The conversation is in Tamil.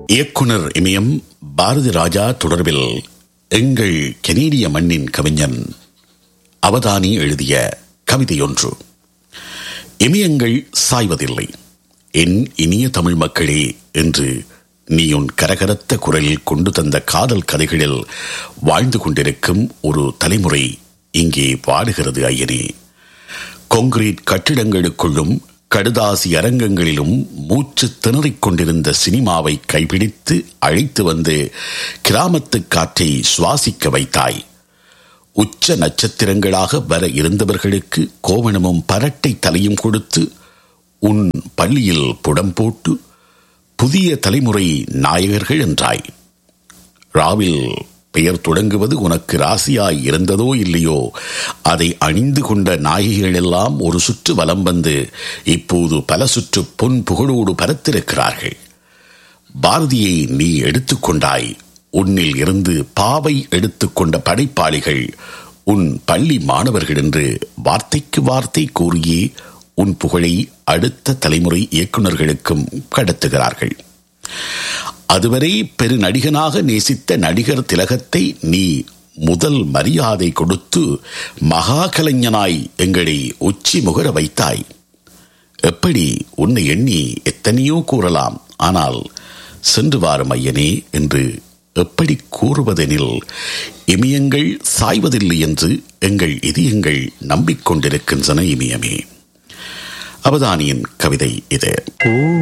இயக்குனர் இமயம் பாரதி ராஜா தொடர்பில் எங்கள் கனேடிய மண்ணின் கவிஞன் அவதானி எழுதிய கவிதையொன்று இமயங்கள் சாய்வதில்லை என் இனிய தமிழ் மக்களே என்று நீ உன் கரகரத்த குரலில் கொண்டு தந்த காதல் கதைகளில் வாழ்ந்து கொண்டிருக்கும் ஒரு தலைமுறை இங்கே வாடுகிறது ஐயனே கொங்கிரீட் கட்டிடங்களுக்குள்ளும் கடுதாசி அரங்கங்களிலும் மூச்சு திணறிக் கொண்டிருந்த சினிமாவை கைப்பிடித்து அழைத்து வந்து கிராமத்து காற்றை சுவாசிக்க வைத்தாய் உச்ச நட்சத்திரங்களாக வர இருந்தவர்களுக்கு கோவணமும் பரட்டை தலையும் கொடுத்து உன் பள்ளியில் புடம் போட்டு புதிய தலைமுறை நாயகர்கள் என்றாய் ராவில் பெயர் தொடங்குவது உனக்கு ராசியாய் இருந்ததோ இல்லையோ அதை அணிந்து கொண்ட நாயகிகள் எல்லாம் ஒரு சுற்று வலம் வந்து இப்போது பல சுற்று பொன் புகழோடு பரத்திருக்கிறார்கள் பாரதியை நீ எடுத்துக்கொண்டாய் உன்னில் இருந்து பாவை எடுத்துக்கொண்ட படைப்பாளிகள் உன் பள்ளி மாணவர்கள் என்று வார்த்தைக்கு வார்த்தை கூறியே உன் புகழை அடுத்த தலைமுறை இயக்குநர்களுக்கும் கடத்துகிறார்கள் அதுவரை பெரு நடிகனாக நேசித்த நடிகர் திலகத்தை நீ முதல் மரியாதை கொடுத்து மகா கலைஞனாய் எங்களை உச்சி முகர வைத்தாய் எப்படி உன்னை எண்ணி எத்தனையோ கூறலாம் ஆனால் சென்று வாரும் ஐயனே என்று எப்படி கூறுவதெனில் இமயங்கள் சாய்வதில்லை என்று எங்கள் இதயங்கள் நம்பிக்கொண்டிருக்கின்றன இமயமே அவதானியின் கவிதை இது